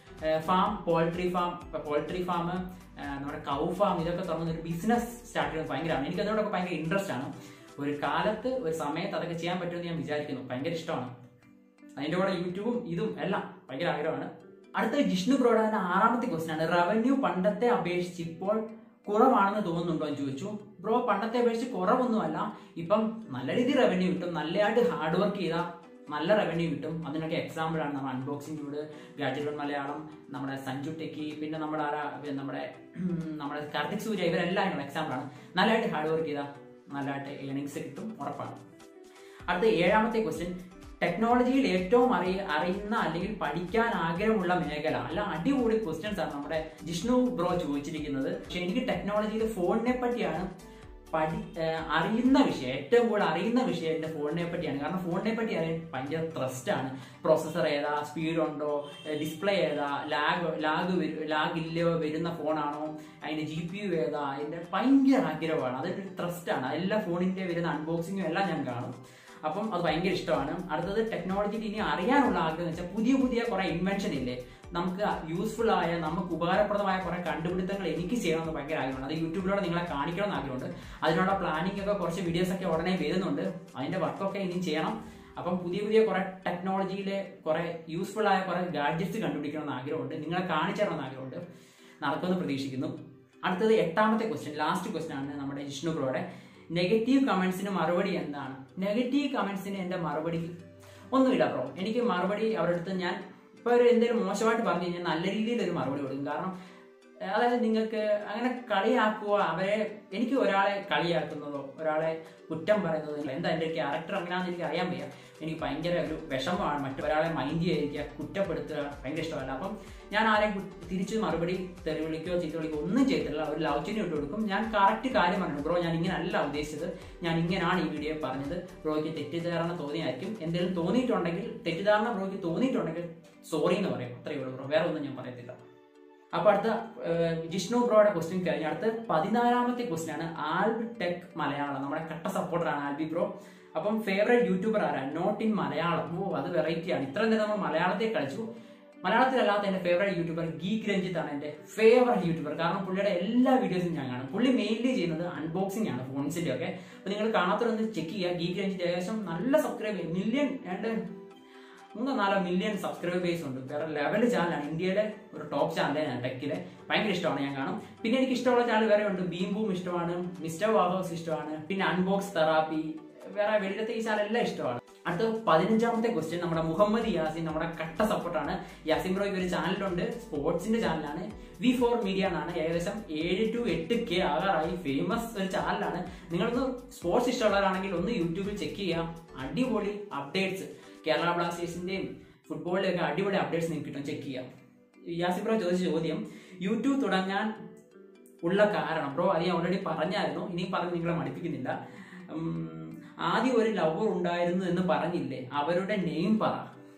farm poultry farm poultry farm നമ്മുടെ കൗ ഫാം ഇതൊക്കെ തുറന്ന ഒരു ബിസിനസ് സ്റ്റാർട്ട് ചെയ്യുന്നത് ഭയങ്കരമാണ് എനിക്ക് അതിനോടൊക്കെ ഭയങ്കര ഇൻട്രസ്റ്റ് ആണ് ഒരു കാലത്ത് ഒരു സമയത്ത് അതൊക്കെ ചെയ്യാൻ പറ്റുമെന്ന് ഞാൻ വിചാരിക്കുന്നു ഭയങ്കര ഇഷ്ടമാണ് അതിന്റെ കൂടെ യൂട്യൂബും ഇതും എല്ലാം ഭയങ്കര ആഗ്രഹമാണ് അടുത്ത ജിഷ്ണു ബ്രോയുടെ ആറാമത്തെ ക്വസ്റ്റൻ ആണ് റവന്യൂ പണ്ടത്തെ അപേക്ഷിച്ച് ഇപ്പോൾ കുറവാണെന്ന് തോന്നുന്നുണ്ടോ എന്ന് ചോദിച്ചു ബ്രോ പണ്ടത്തെ അപേക്ഷിച്ച് കുറവൊന്നുമല്ല ഇപ്പം നല്ല രീതിയിൽ റവന്യൂ കിട്ടും നല്ലതായിട്ട് ഹാർഡ് വർക്ക് ചെയ്താൽ നല്ല റവന്യൂ കിട്ടും അതിനൊക്കെ എക്സാമ്പിൾ ആണ് നമ്മുടെ അൺബോക്സിംഗ് ചൂട് ഗാഡ്ജറ്റ് വൺ മലയാളം നമ്മുടെ സഞ്ജു ടെക്കി പിന്നെ നമ്മുടെ ആരാ പിന്നെ നമ്മുടെ ഉം, നമ്മുടെ കാർത്തിക് സൂര്യ ഇവരെല്ലാം അതിനുള്ള എക്സാമ്പിൾ ആണ് നല്ലതായിട്ട് ഹാർഡ് വർക്ക് ചെയ്താൽ നല്ലതായിട്ട് ഏണിങ്സ് കിട്ടും ഉറപ്പാണ് അടുത്ത ഏഴാമത്തെ ക്വസ്റ്റ്യൻ ടെക്നോളജിയിൽ ഏറ്റവും അറിയ അറിയുന്ന അല്ലെങ്കിൽ പഠിക്കാൻ ആഗ്രഹമുള്ള മേഖല അല്ല അടിപൊളി ക്വസ്റ്റ്യൻസ് ആണ് നമ്മുടെ ജിഷ്ണു ബ്രോ ചോദിച്ചിരിക്കുന്നത് പക്ഷെ എനിക്ക് ടെക്നോളജിയിൽ ഫോണിനെ പറ്റിയാണ് പഠി ഏഹ് അറിയുന്ന വിഷയം ഏറ്റവും കൂടുതൽ അറിയുന്ന വിഷയം എൻ്റെ ഫോണിനെ പറ്റിയാണ് കാരണം ഫോണിനെ പറ്റി അറിയാൻ ഭയങ്കര ട്രസ്റ്റ് ആണ് പ്രോസസ്സർ ഏതാ സ്പീഡ് ഉണ്ടോ ഡിസ്പ്ലേ ഏതാ ലാഗ് ലാഗ് ലാഗ് ഇല്ലയോ വരുന്ന ഫോണാണോ അതിന്റെ ജി പി യു ഏതാ അതിന്റെ ഭയങ്കര ആഗ്രഹമാണ് അതൊരു ട്രസ്റ്റ് ആണ് എല്ലാ ഫോണിന്റെ വരുന്ന അൺബോക്സിങ്ങും എല്ലാം ഞാൻ കാണും അപ്പം അത് ഭയങ്കര ഇഷ്ടമാണ് അടുത്തത് ടെക്നോളജിയിൽ ഇനി അറിയാനുള്ള ആഗ്രഹം എന്ന് വെച്ചാൽ പുതിയ പുതിയ കുറെ ഇൻവെൻഷൻ ഇല്ലേ നമുക്ക് യൂസ്ഫുൾ ആയ നമുക്ക് ഉപകാരപ്രദമായ കുറെ കണ്ടുപിടുത്തങ്ങൾ എനിക്ക് ചെയ്യണമെന്ന് ഭയങ്കര ആഗ്രഹമുണ്ട് അത് യൂട്യൂബിലൂടെ നിങ്ങളെ കാണിക്കണമെന്ന് ആഗ്രഹമുണ്ട് അതിനുള്ള പ്ലാനിംഗ് ഒക്കെ കുറച്ച് വീഡിയോസ് ഒക്കെ ഉടനെ വരുന്നുണ്ട് അതിന്റെ വർക്കൊക്കെ ഇനി ചെയ്യണം അപ്പം പുതിയ പുതിയ കുറെ ടെക്നോളജിയിലെ കുറെ യൂസ്ഫുൾ ആയ കുറെ ഗാഡ്ജറ്റ്സ് കണ്ടുപിടിക്കണമെന്ന് ആഗ്രഹമുണ്ട് നിങ്ങളെ കാണിച്ചു തരണമെന്ന് ആഗ്രഹമുണ്ട് നടക്കുമെന്ന് പ്രതീക്ഷിക്കുന്നു അടുത്തത് എട്ടാമത്തെ ക്വസ്റ്റ്യൻ ലാസ്റ്റ് ക്വസ്റ്റ്യൻ ആണ് നമ്മുടെ ജിഷ്ണു ബ്രോയുടെ നെഗറ്റീവ് കമന്റ്സിന് മറുപടി എന്താണ് നെഗറ്റീവ് കമന്റ്സിന് എന്റെ മറുപടി ഒന്നുമില്ല ബ്രോ എനിക്ക് മറുപടി അവരുടെ അടുത്ത് ഞാൻ ഇപ്പൊ ഒരു എന്തെങ്കിലും മോശമായിട്ട് പറഞ്ഞു കഴിഞ്ഞാൽ നല്ല രീതിയിൽ ഒരു മറുപടി കൊടുക്കും കാരണം ഏഹ് അതായത് നിങ്ങൾക്ക് അങ്ങനെ കളിയാക്കുക അവരെ എനിക്ക് ഒരാളെ കളിയാക്കുന്നതോ ഒരാളെ കുറ്റം പറയുന്നതോ ഇല്ല. എന്താ എൻ്റെ ക്യാരക്ടർ അങ്ങനെയാണെന്ന് എനിക്ക് അറിയാൻ വയ്യ എനിക്ക് ഭയങ്കര ഒരു വിഷമമാണ് മറ്റൊരാളെ മൈൻഡ് ചെയ്തിരിക്കുക കുറ്റപ്പെടുത്തുക ഭയങ്കര ഇഷ്ടമല്ല അപ്പം ഞാൻ ആരെയും കു- തിരിച്ച് മറുപടി തെറി വിളിക്കുകയോ ചീത്ത വിളിക്കുകയോ ഒന്നും ചെയ്തിട്ടില്ല ഒരു ലവ് ചിഹ്നം ഇട്ട് കൊടുക്കും ഞാൻ കറക്റ്റ് കാര്യം പറഞ്ഞു ബ്രോ ഞാൻ ഇങ്ങനെയല്ല ഉദ്ദേശിച്ചത് ഞാൻ ഇങ്ങനെയാണ് ഈ വീഡിയോ പറഞ്ഞത് ബ്രോയ്ക്ക് തെറ്റിദ്ധാരണ തോന്നിയായിരിക്കും എന്തെങ്കിലും തോന്നിയിട്ടുണ്ടെങ്കിൽ തെറ്റിദ്ധാരണ ബ്രോയ്ക്ക് തോന്നിയിട്ടുണ്ടെങ്കിൽ സോറി എന്ന് പറയും അത്രയേ ഉള്ളൂ ബ്രോ വേറെ ഒന്നും ഞാൻ പറയത്തില്ല അപ്പൊ അടുത്ത ഏഹ്, ജിഷ്ണു ബ്രോയുടെ ക്വസ്റ്റ്യൻ കഴിഞ്ഞ അടുത്ത പതിനാലാമത്തെ ക്വസ്റ്റ്യൻ ആണ് ആൽബി ടെക് മലയാളം നമ്മുടെ കട്ട സപ്പോർട്ടറാണ് ആൽബി ബ്രോ അപ്പം ഫേവറേറ്റ് യൂട്യൂബർ ആരാ നോട്ട് ഇൻ മലയാളം ഓ അത് വെറൈറ്റി ആണ് ഇത്രയും നേരം നമ്മൾ മലയാളത്തിൽ കളിച്ചു മലയാളത്തിലല്ലാത്ത എന്റെ ഫേവറേറ്റ് യൂട്യൂബർ ഗീക്ക് രഞ്ജിത്ത് ആണ് എന്റെ ഫേവറേറ്റ് യൂട്യൂബർ കാരണം പുള്ളിയുടെ എല്ലാ വീഡിയോസും ഞാൻ കാണും പുള്ളി മെയിൻലി ചെയ്യുന്നത് അൺബോക്സിംഗ് ആണ് ഫോൺസിന്റെ ഒക്കെ അപ്പൊ നിങ്ങൾ കാണാത്തതൊന്ന് ചെക്ക് ചെയ്യുക ഗീക്ക് രഞ്ജിത്ത് ഏകദേശം നല്ല സബ്സ്ക്രൈബ് മില്യൺ രണ്ട് മൂന്നോ നാലോ മില്യൺ സബ്സ്ക്രൈബേഴ്സ് ഉണ്ട് വേറെ ലെവൽ ചാനലാണ് ഇന്ത്യയിലെ ഒരു ടോപ്പ് ചാനലാണ് ടെക്കിലെ ഭയങ്കര ഇഷ്ടമാണ് ഞാൻ കാണും പിന്നെ എനിക്ക് ഇഷ്ടമുള്ള ചാനൽ വേറെ ഉണ്ട് ബീം ബൂം ഇഷ്ടമാണ് മിസ്റ്റർ വാഹോസ് ഇഷ്ടമാണ് പിന്നെ അൺബോക്സ് തെറാപ്പി വേറെ വെളിയിലത്തെ ഈ ചാനൽ എല്ലാം ഇഷ്ടമാണ് അടുത്ത പതിനഞ്ചാമത്തെ ക്വസ്റ്റ്യൻ നമ്മുടെ മുഹമ്മദ് യാസിൻ നമ്മുടെ കട്ട സപ്പോർട്ടാണ് യാസിൻ ബ്രോയ്ക്ക് ഒരു ചാനലുണ്ട് സ്പോർട്സിന്റെ ചാനലാണ് വി ഫോർ മീഡിയ എന്നാണ് ഏകദേശം ഏഴ് ടു എട്ട് കെ ആകാറായി ഫേമസ് ഒരു ചാനലാണ് നിങ്ങളൊന്ന് സ്പോർട്സ് ഇഷ്ടമുള്ളവരാണെങ്കിൽ ഒന്ന് യൂട്യൂബിൽ ചെക്ക് ചെയ്യാം അടിപൊളി അപ്ഡേറ്റ്സ് കേരള ബ്ലാസ്റ്റേഴ്സിന്റെയും ഫുട്ബോളിലെ ഒക്കെ അടിപൊളി അപ്ഡേറ്റ്സ് നിങ്ങൾക്ക് കിട്ടും ചെക്ക് ചെയ്യാം യാസിൻ ബ്രോ ചോദിച്ച ചോദ്യം യൂട്യൂബ് തുടങ്ങാൻ ഉള്ള കാരണം ബ്രോ അത് ഞാൻ ഓൾറെഡി പറഞ്ഞായിരുന്നു ഇനി പറഞ്ഞ് നിങ്ങളെ മടുപ്പിക്കുന്നില്ല ഉം, ആദ്യം ഒരു ലവർ ഉണ്ടായിരുന്നു എന്ന് പറഞ്ഞില്ലേ അവരുടെ നെയിം പറ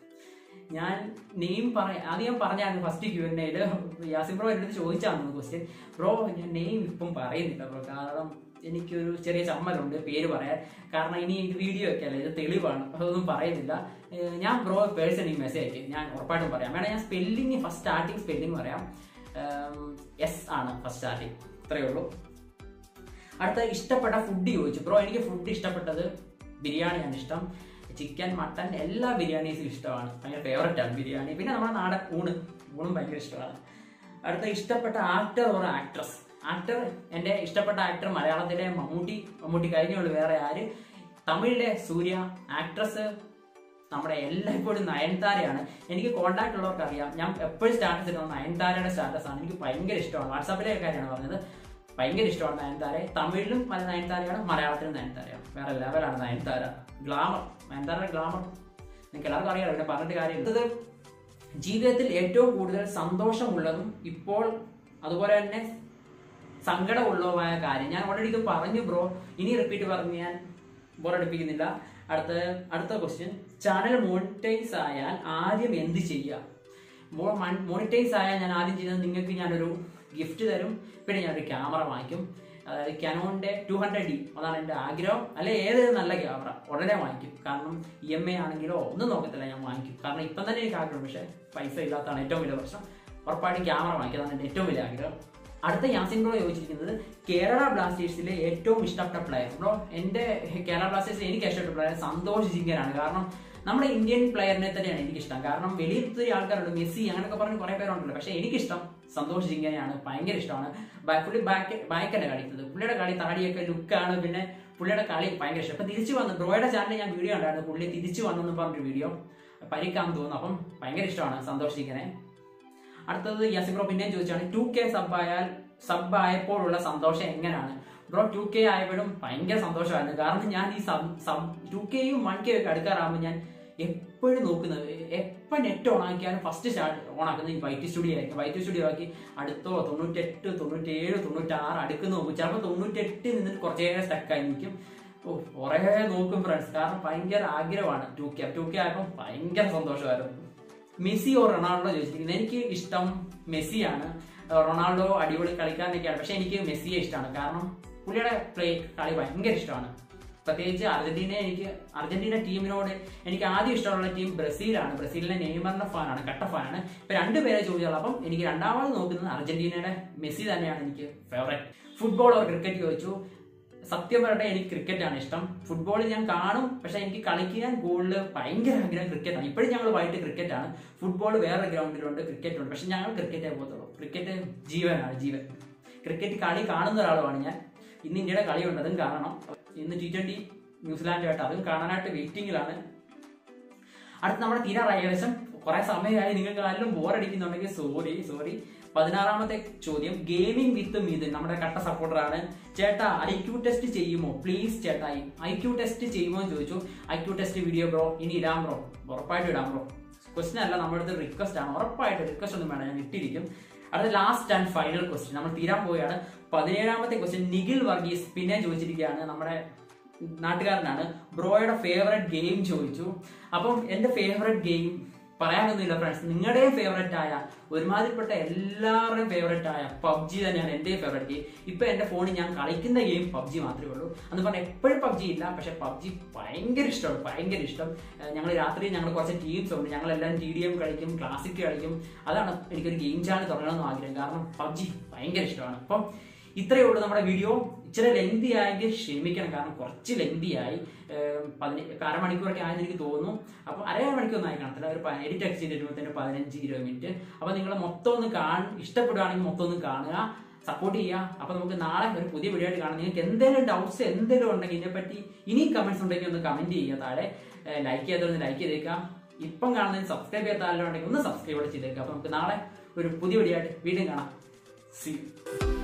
ഞാൻ നെയിം പറ ആദ്യം ഞാൻ പറഞ്ഞായിരുന്നു ഫസ്റ്റ് ക്യൂ എൻ എയില് യാസിൻ ബ്രോ എൻ്റെ അടുത്ത് ചോദിച്ചാണ് ക്വസ്റ്റ്യൻ ബ്രോ ഞാൻ നെയിം ഇപ്പം പറയുന്നില്ല ബ്രോ കാരണം എനിക്കൊരു ചെറിയ ചമ്മലുണ്ട് പേര് പറയാൻ കാരണം ഇനി ഇത് വീഡിയോ ഒക്കെ അല്ലേ ഇത് തെളിവാണ് അതൊന്നും പറയുന്നില്ല ഏഹ് ഞാൻ ബ്രോ പേഴ്സണലി മെസ്സേജ് അയക്കും ഞാൻ ഉറപ്പായിട്ടും പറയാം വേണം ഞാൻ സ്പെല്ലിങ് ഫസ്റ്റ് സ്റ്റാർട്ടിങ് സ്പെല്ലിങ് പറയാം എസ് ആണ് ഫസ്റ്റ് സ്റ്റാർട്ടിങ് ഇത്രയേ ഉള്ളൂ അടുത്ത ഇഷ്ടപ്പെട്ട ഫുഡ് ചോദിച്ചു ബ്രോ എനിക്ക് ഫുഡ് ഇഷ്ടപ്പെട്ടത് ബിരിയാണിയാണ് ഇഷ്ടം ചിക്കൻ മട്ടൻ എല്ലാ ബിരിയാണീസും ഇഷ്ടമാണ് ഭയങ്കര ഫേവററ്റ് ആണ് ബിരിയാണി പിന്നെ നമ്മുടെ നാടൻ ഊണ് ഊണും ഭയങ്കര ഇഷ്ടമാണ് അടുത്ത ഇഷ്ടപ്പെട്ട ആക്ടർ ഓർ ആക്ട്രസ് ആക്ടർ എൻ്റെ ഇഷ്ടപ്പെട്ട ആക്ടർ മലയാളത്തിലെ മമ്മൂട്ടി മമ്മൂട്ടി കഴിഞ്ഞുള്ളൂ വേറെ ആര് തമിഴിലെ സൂര്യ ആക്ട്രസ് നമ്മുടെ എല്ലായ്പ്പോഴും നയൻതാരയാണ് എനിക്ക് കോൺടാക്ട് ഉള്ളവർക്ക് അറിയാം ഞാൻ എപ്പോഴും സ്റ്റാറ്റസ് ഇടുന്നത് നയൻതാരയുടെ സ്റ്റാറ്റസ് ആണ് എനിക്ക് ഭയങ്കര ഇഷ്ടമാണ് വാട്സാപ്പിലെ കാര്യമാണ് പറഞ്ഞത് ഭയങ്കര ഇഷ്ടമാണ് നയൻതാരെ തമിഴിലും മല നയൻതാരയാണ് മലയാളത്തിലും നയൻതാരയാണ് വേറെ ലെവലാണ് നയൻതാര ഗ്ലാമർ നയൻതാരയുടെ ഗ്ലാമർ നിങ്ങൾക്ക് എല്ലാവർക്കും അറിയാലോ പിന്നെ പറഞ്ഞിട്ട് കാര്യമില്ല ഇത് ജീവിതത്തിൽ ഏറ്റവും കൂടുതൽ സന്തോഷമുള്ളതും ഇപ്പോൾ അതുപോലെ തന്നെ സങ്കടമുള്ളതുമായ കാര്യം ഞാൻ ഓൾറെഡി ഇത് പറഞ്ഞു ബ്രോ ഇനി റിപ്പീറ്റ് പറഞ്ഞ് ഞാൻ ബോറടിപ്പിക്കുന്നില്ല അടുത്ത അടുത്ത ക്വസ്റ്റ്യൻ ചാനൽ മോണിറ്റൈസ് ആയാൽ ആദ്യം എന്ത് ചെയ്യുക മോണിറ്റൈസ് ആയാൽ ഞാൻ ആദ്യം ചെയ്യുന്നത് നിങ്ങൾക്ക് ഞാനൊരു ഗിഫ്റ്റ് തരും പിന്നെ ഞാനൊരു ക്യാമറ വാങ്ങിക്കും അതായത് ക്യാനോണിന്റെ ടു ഹൺഡ്രഡ് ഡി അതാണ് എൻ്റെ ആഗ്രഹം അല്ലെ ഏതൊരു നല്ല ക്യാമറ ഉടനെ വാങ്ങിക്കും കാരണം ഇ എം ഐ ആണെങ്കിലോ ഒന്നും നോക്കത്തില്ല ഞാൻ വാങ്ങിക്കും കാരണം ഇപ്പം തന്നെ എനിക്ക് ആഗ്രഹം പക്ഷേ പൈസ ഇല്ലാത്തതാണ് ഏറ്റവും വലിയ പ്രശ്നം ഉറപ്പായിട്ടും ക്യാമറ വാങ്ങിക്കുക അതാണ് എൻ്റെ ഏറ്റവും വലിയ ആഗ്രഹം അടുത്ത യാസിൻ ബ്രോ ചോദിച്ചിരിക്കുന്നത് കേരള ബ്ലാസ്റ്റേഴ്സിലെ ഏറ്റവും ഇഷ്ടപ്പെട്ട പ്ലെയർ ബ്രോ എൻ്റെ കേരള ബ്ലാസ്റ്റേഴ്സിൽ എനിക്ക് ഇഷ്ടപ്പെട്ട പ്ലെയർ സന്തോഷ് ജിങ്കനാണ് കാരണം നമ്മുടെ ഇന്ത്യൻ പ്ലെയറിനെ തന്നെയാണ് എനിക്കിഷ്ടം കാരണം വലിയ ഒത്തിരി ആൾക്കാരുണ്ട് മെസ്സി അങ്ങനെയൊക്കെ പറഞ്ഞ് കുറെ പേരുണ്ടല്ലോ പക്ഷേ എനിക്കിഷ്ടം സന്തോഷ് ജിങ്കനെയാണ് ഭയങ്കര ഇഷ്ടമാണ് ബാ- പുള്ളി ബാക്ക് ബാക്കല്ല കളിക്കുന്നത് പുള്ളിയുടെ കളി താടിയൊക്കെ ലുക്കാണ് പിന്നെ പുള്ളിയുടെ കളി ഭയങ്കര ഇഷ്ടം അപ്പൊ തിരിച്ചു വന്നു ബ്രോയുടെ ചാനലിൽ ഞാൻ വീഡിയോ ഉണ്ടായിരുന്നു പുള്ളി തിരിച്ചു വന്നു എന്ന് പറഞ്ഞൊരു വീഡിയോ പരിക്കാന്ന് തോന്നുന്നു അപ്പം ഭയങ്കര ഇഷ്ടമാണ് സന്തോഷ് ജിങ്കനെ അടുത്തത് യാസിൻ ബ്രോ പിന്നെയും ചോദിച്ചാണ് ടു കെ സബ് ആയാൽ സബ് ആയപ്പോഴുള്ള സന്തോഷം എങ്ങനെയാണ് ബ്രോ ടു കെ ആയപ്പോഴും ഭയങ്കര സന്തോഷമായിരുന്നു കാരണം ഞാൻ ഈ സബ് സബ് ടു കെയും വൺ കെ ഒക്കെ അടുക്കാറാകുമ്പോൾ ഞാൻ എപ്പോഴും നോക്കുന്നത് എപ്പോൾ നെറ്റ് ഓൺ ആക്കിയാലും ഫസ്റ്റ് സ്റ്റാർട്ട് ഓൺ ആക്കുന്നത് ഈ വൈറ്റ് സ്റ്റുഡിയോ ആയിരിക്കും വൈറ്റ് സ്റ്റുഡിയോ ആക്കി അടുത്തോ തൊണ്ണൂറ്റെട്ട് തൊണ്ണൂറ്റേഴ് തൊണ്ണൂറ്റാറ് അടുക്കുന്ന നോക്കും ചിലപ്പോൾ തൊണ്ണൂറ്റെട്ട് നിന്നിട്ട് കുറച്ച് നേരം സ്റ്റക്കായി നിൽക്കും ഓ കുറേ നോക്കും ഫ്രണ്ട്സ് കാരണം ഭയങ്കര ആഗ്രഹമാണ് ടു കെ ടു കെ ആയപ്പോൾ ഭയങ്കര സന്തോഷമായിരുന്നു മെസ്സി ഓർ റൊണാൾഡോ ചോദിച്ചിരിക്കുന്നത് എനിക്ക് ഇഷ്ടം മെസ്സിയാണ് റൊണാൾഡോ അടിപൊളി കളിക്കാരനൊക്കെയാണ് പക്ഷെ എനിക്ക് മെസ്സിയെ ഇഷ്ടമാണ് കാരണം പുള്ളിയുടെ പ്ലേ കളി ഭയങ്കര ഇഷ്ടമാണ് പ്രത്യേകിച്ച് അർജന്റീന എനിക്ക് അർജന്റീന ടീമിനോട് എനിക്ക് ആദ്യം ഇഷ്ടമുള്ള ടീം ബ്രസീലാണ് ബ്രസീലിലെ നെയ്മറിന്റെ ഫാനാണ് കട്ട ഫാനാണ് ഇപ്പൊ രണ്ടുപേരെ ചോദിച്ചാൽ അപ്പം എനിക്ക് രണ്ടാമത് നോക്കുന്നത് അർജന്റീനയുടെ മെസ്സി തന്നെയാണ് എനിക്ക് ഫേവറേറ്റ് ഫുട്ബോൾ ഓർ ക്രിക്കറ്റ് ചോദിച്ചു സത്യം പറയട്ടെ എനിക്ക് ക്രിക്കറ്റ് ആണ് ഇഷ്ടം ഫുട്ബോൾ ഞാൻ കാണും പക്ഷെ എനിക്ക് കളിക്കാൻ കൂടുതൽ ഭയങ്കര ആഗ്രഹം ക്രിക്കറ്റ് ആണ് ഇപ്പോഴും ഞങ്ങൾ വൈകിട്ട് ക്രിക്കറ്റ് ആണ് ഫുട്ബോൾ വേറെ ഗ്രൗണ്ടിലുണ്ട് ക്രിക്കറ്റ് ഉണ്ട് പക്ഷെ ഞങ്ങൾ ക്രിക്കറ്റേ പോകത്തുള്ളൂ ക്രിക്കറ്റ് ജീവനാണ് ജീവൻ ക്രിക്കറ്റ് കളി കാണുന്ന ഒരാളുമാണ് ഞാൻ ഇന്ന് ഇന്ത്യയുടെ കളിയുണ്ട് അതും കാണണം ഇന്ന് ടി ട്വന്റി ന്യൂസിലാൻഡുമായിട്ട് അതും കാണാനായിട്ട് വെയിറ്റിംഗിലാണ് അടുത്ത് നമ്മുടെ തീരാറായി ഏകദേശം കുറെ സമയമായി നിങ്ങൾക്ക് ആരെങ്കിലും ബോറടിക്കുന്നുണ്ടെങ്കിൽ സോറി സോറി പതിനാറാമത്തെ ചോദ്യം ഗെയിമിംഗ് വിത്ത് മിഥുൻ നമ്മുടെ കട്ട സപ്പോർട്ടറാണ് ചേട്ടാ ഐ ക്യൂ ടെസ്റ്റ് ചെയ്യുമോ പ്ലീസ് ചേട്ടാ ഐ ക്യൂ ടെസ്റ്റ് ചെയ്യുമോ എന്ന് ചോദിച്ചു I Q test video bro ഇനി ഇടാം ബ്രോ ഉറപ്പായിട്ടും ഇടാം ബ്രോ ക്വസ്റ്റൻ അല്ല നമ്മുടെ അടുത്ത് റിക്വസ്റ്റ് ആണ് ഉറപ്പായിട്ട് റിക്വസ്റ്റ് ഒന്നും വേണം ഞാൻ ഇട്ടിരിക്കും അടുത്ത ലാസ്റ്റ് ആൻഡ് ഫൈനൽ ക്വസ്റ്റ്യൻ നമ്മൾ തീരാൻ പോവുകയാണ് പതിനേഴാമത്തെ ക്വസ്റ്റ്യൻ നിഖിൽ വർഗീസ് പിന്നെ ചോദിച്ചിരിക്കുകയാണ് നമ്മുടെ നാട്ടുകാരനാണ് ബ്രോയുടെ ഫേവറേറ്റ് ഗെയിം ചോദിച്ചു അപ്പം എന്റെ ഫേവറേറ്റ് ഗെയിം പറയാനൊന്നുമില്ല ഫ്രണ്ട്സ് നിങ്ങളുടെയും ഫേവറേറ്റ് ആയ ഒരുമാതിരിപ്പെട്ട എല്ലാവരുടെയും ഫേവറേറ്റ് ആയ പബ്ജി തന്നെയാണ് എന്റെയും ഫേവറേറ്റ് ഗെയിം ഇപ്പൊ എന്റെ ഫോണിൽ ഞാൻ കളിക്കുന്ന ഗെയിം പബ്ജി മാത്രമേ ഉള്ളൂ എന്ന് പറഞ്ഞാൽ എപ്പോഴും പബ്ജി ഇല്ല പക്ഷെ പബ്ജി ഭയങ്കര ഇഷ്ടമാണ് ഭയങ്കര ഇഷ്ടം ഞങ്ങൾ രാത്രി ഞങ്ങൾ കുറച്ച് ടീംസ് ഉണ്ട് ഞങ്ങൾ എല്ലാവരും ടി ഡി എം കളിക്കും ക്ലാസിക് കളിക്കും അതാണ് എനിക്കൊരു ഗെയിം ചാനൽ തുടങ്ങണമെന്ന് ആഗ്രഹം കാരണം പബ്ജി ഭയങ്കര ഇഷ്ടമാണ് അപ്പം ഇത്രയേ ഉള്ളൂ നമ്മുടെ വീഡിയോ ഇച്ചിരി ലെങ്തി ആയെങ്കിൽ ക്ഷമിക്കണം കാരണം കുറച്ച് ലെങ്തി ആയി പതിന അരമണിക്കൂറൊക്കെ ആയെന്ന് എനിക്ക് തോന്നുന്നു അപ്പോൾ അര മണിക്കൂറൊന്നും ആയി കാണത്തില്ല ഒരു എഡിറ്റ് ഒക്കെ ചെയ്ത് വരുമ്പോഴത്തേന് പതിനഞ്ച് ഇരുപത് മിനിറ്റ് അപ്പോൾ നിങ്ങൾ മൊത്തം ഒന്ന് കാണ ഇഷ്ടപ്പെടുകയാണെങ്കിൽ മൊത്തം ഒന്ന് കാണുക സപ്പോർട്ട് ചെയ്യുക അപ്പോൾ നമുക്ക് നാളെ ഒരു പുതിയ വീഡിയോ ആയിട്ട് കാണാം നിങ്ങൾക്ക് എന്തെങ്കിലും ഡൗട്ട്സ് എന്തെങ്കിലും ഉണ്ടെങ്കിൽ ഇതിനെപ്പറ്റി ഇനി കമന്റ്സ് ഉണ്ടെങ്കിൽ ഒന്ന് കമന്റ് ചെയ്യുക താഴെ ലൈക്ക് ചെയ്തതൊന്ന് ലൈക്ക് ചെയ്തേക്കാം ഇപ്പം കാണുന്നതിന് സബ്സ്ക്രൈബ് ചെയ്യാത്ത ആരെങ്കിലും ഉണ്ടെങ്കിൽ ഒന്ന് സബ്സ്ക്രൈബ് ചെയ്തേക്കാം അപ്പോൾ നമുക്ക് നാളെ ഒരു പുതിയ വീഡിയോ ആയിട്ട് വീണ്ടും കാണാം സി